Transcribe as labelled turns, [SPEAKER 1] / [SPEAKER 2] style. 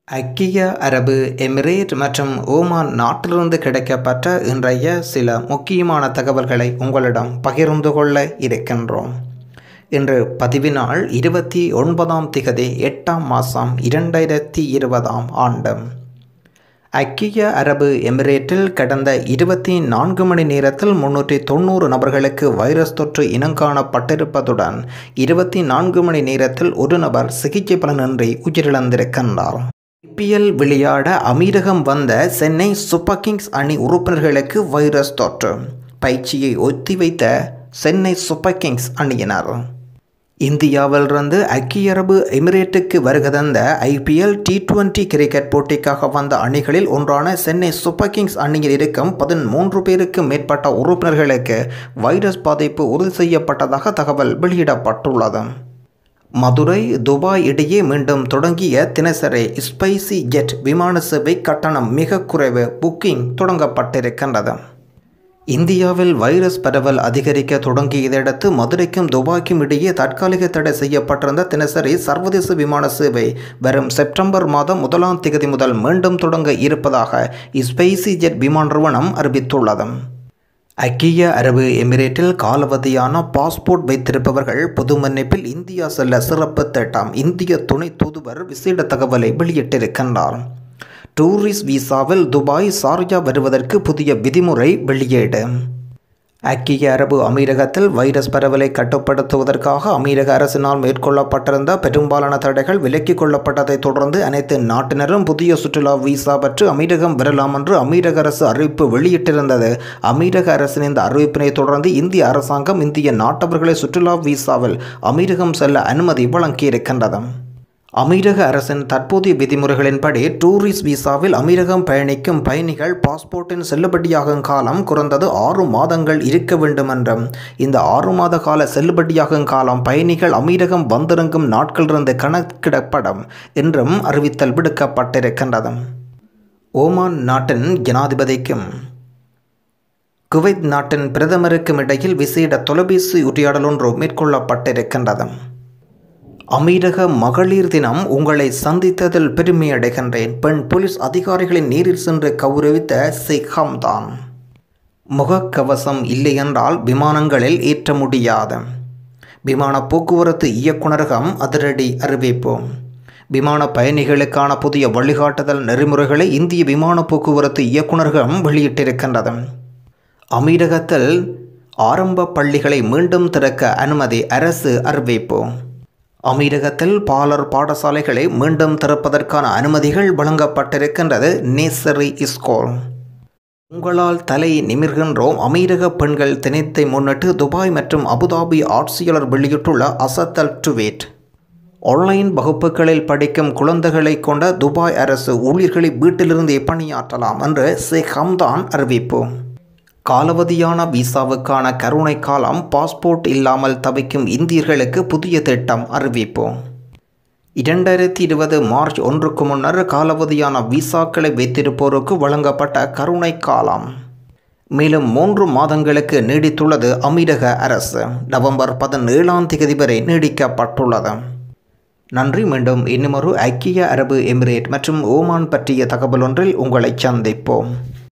[SPEAKER 1] ஐக்கிய அரபு எமிரேட் மற்றும் ஓமான் நாட்டிலிருந்து கிடைக்கப்பட்ட இன்றைய சில முக்கியமான தகவல்களை உங்களிடம் பகிர்ந்து கொள்ள இருக்கின்றோம் இன்று பதிவினால் இருபத்தி ஒன்பதாம் திகதி எட்டாம் மாதம் இரண்டாயிரத்தி இருபதாம் ஆண்டு ஐக்கிய அரபு எமிரேட்டில் கடந்த இருபத்தி நான்கு மணி நேரத்தில் முன்னூற்றி தொண்ணூறு நபர்களுக்கு வைரஸ் தொற்று இனங்காணப்பட்டிருப்பதுடன் இருபத்தி நான்கு மணி நேரத்தில் ஒரு நபர் சிகிச்சை பலனின்றி உயிரிழந்திருக்கின்றார் ஐபிஎல் விளையாட அமீரகம் வந்த சென்னை சூப்பர் கிங்ஸ் அணி உறுப்பினர்களுக்கு வைரஸ் தொற்று பயிற்சியை ஒத்திவைத்த சென்னை சூப்பர் கிங்ஸ் அணியினர் இந்தியாவிலிருந்து ஐக்கிய அரபு எமிரேட்டுக்கு வருகை தந்த ஐபிஎல் டி டுவெண்டி கிரிக்கெட் போட்டிக்காக வந்த அணிகளில் ஒன்றான சென்னை சூப்பர் கிங்ஸ் அணியில் இருக்கும் பதிமூன்று பேருக்கு மேற்பட்ட உறுப்பினர்களுக்கு வைரஸ் பாதிப்பு உறுதி செய்யப்பட்டதாக தகவல் வெளியிடப்பட்டுள்ளது மதுரை துபாய் இடையே மீண்டும் தொடங்கிய தினசரி ஸ்பைசி ஜெட் விமான சேவை கட்டணம் மிக குறைவு புக்கிங் தொடங்கப்பட்டிருக்கின்றது இந்தியாவில் வைரஸ் பரவல் அதிகரிக்க தொடங்கியதையடுத்து மதுரைக்கும் துபாய்க்கும் இடையே தற்காலிக தடை செய்யப்பட்டிருந்த தினசரி சர்வதேச விமான சேவை வரும் செப்டம்பர் மாதம் முதலாம் தேதி முதல் மீண்டும் தொடங்க இருப்பதாக ஸ்பைசி ஜெட் விமான நிறுவனம் அறிவித்துள்ளது ஐக்கிய அரபு எமிரேட்டில் காலாவதியான பாஸ்போர்ட் வைத்திருப்பவர்கள் பொது மன்னிப்பில் இந்தியா செல்ல சிறப்பு திட்டம் இந்திய துணை தூதுவர் விசேட தகவலை வெளியிட்டிருக்கின்றார் டூரிஸ்ட் விசாவில் துபாய் சார்ஜா வருவதற்கு புதிய விதிமுறை வெளியீடு ஐக்கிய அரபு அமீரகத்தில் வைரஸ் பரவலை கட்டுப்படுத்துவதற்காக அமீரக அரசினால் மேற்கொள்ளப்பட்டிருந்த பெரும்பாலான தடைகள் விலக்கிக் கொள்ளப்பட்டதைத் தொடர்ந்து அனைத்து நாட்டினரும் புதிய சுற்றுலா விசா பெற்று அமீரகம் வரலாம் என்று அமீரக அரசு அறிவிப்பு வெளியிட்டிருந்தது அமீரக அரசின் இந்த அறிவிப்பினை தொடர்ந்து இந்திய அரசாங்கம் இந்திய நாட்டவர்களை சுற்றுலா விசாவில் அமீரகம் செல்ல அனுமதி வழங்கியிருக்கின்றது அமீரக அரசின் தற்போதைய விதிமுறைகளின்படி டூரிஸ்ட் விசாவில் அமீரகம் பயணிக்கும் பயணிகள் பாஸ்போர்ட்டின் செல்லுபடியாகும் காலம் குறைந்தது ஆறு மாதங்கள் இருக்க வேண்டும் என்றும் இந்த ஆறு மாத கால செல்லுபடியாகும் காலம் பயணிகள் அமீரகம் வந்திறங்கும் நாட்களிலிருந்து கணக்கிடப்படும் என்றும் அறிவித்தல் விடுக்கப்பட்டிருக்கின்றது ஓமான் நாட்டின் ஜனாதிபதிக்கும் குவைத் நாட்டின் பிரதமருக்கும் இடையில் விசேட தொலைபேசி உரையாடல் ஒன்று மேற்கொள்ளப்பட்டிருக்கின்றது அமீரக மகளிர் தினம் உங்களை சந்தித்ததில் பெருமை அடைகின்றேன் பெண் போலீஸ் அதிகாரிகளின் நேரில் சென்று கௌரவித்த ஷேக் ஹம்தான் முகக்கவசம் இல்லை என்றால் விமானங்களில் ஏற்ற முடியாது விமான போக்குவரத்து இயக்குநரகம் அதிரடி அறிவிப்போம் விமான பயணிகளுக்கான புதிய வழிகாட்டுதல் நெறிமுறைகளை இந்திய விமான போக்குவரத்து இயக்குநரகம் வெளியிட்டிருக்கின்றது அமீரகத்தில் ஆரம்ப பள்ளிகளை மீண்டும் திறக்க அனுமதி அரசு அறிவிப்போம் அமீரகத்தில் பாலர் பாடசாலைகளை மீண்டும் திறப்பதற்கான அனுமதிகள் வழங்கப்பட்டிருக்கின்றது நேசரி ஸ்கூல் உங்களால் தலை நிமிர்கின்றோம் அமீரக பெண்கள் தினத்தை முன்னிட்டு துபாய் மற்றும் அபுதாபி ஆட்சியாளர் வெளியிட்டுள்ள அசத்தல் டுவேட் ஆன்லைன் வகுப்புகளில் படிக்கும் குழந்தைகளை கொண்ட துபாய் அரசு ஊழியர்களை வீட்டிலிருந்தே பணியாற்றலாம் என்று ஷேக் ஹம்தான் அறிவிப்போம் காலாவதியான விசாவுக்கான கருணை காலம் பாஸ்போர்ட் இல்லாமல் தவிக்கும் இந்தியர்களுக்கு புதிய திட்டம் அறிவிப்போம் இரண்டாயிரத்தி இருபது மார்ச் ஒன்றுக்கு முன்னர் காலாவதியான விசாக்களை வைத்திருப்போருக்கு வழங்கப்பட்ட கருணை காலம் மேலும் மூன்று மாதங்களுக்கு நீடித்துள்ளது அமீரக அரசு நவம்பர் பதினேழாம் தேதி வரை நீடிக்கப்பட்டுள்ளது நன்றி மீண்டும் இன்னுமொரு ஐக்கிய அரபு எமிரேட் மற்றும் ஓமான் பற்றிய தகவல் ஒன்றில் உங்களை சந்திப்போம்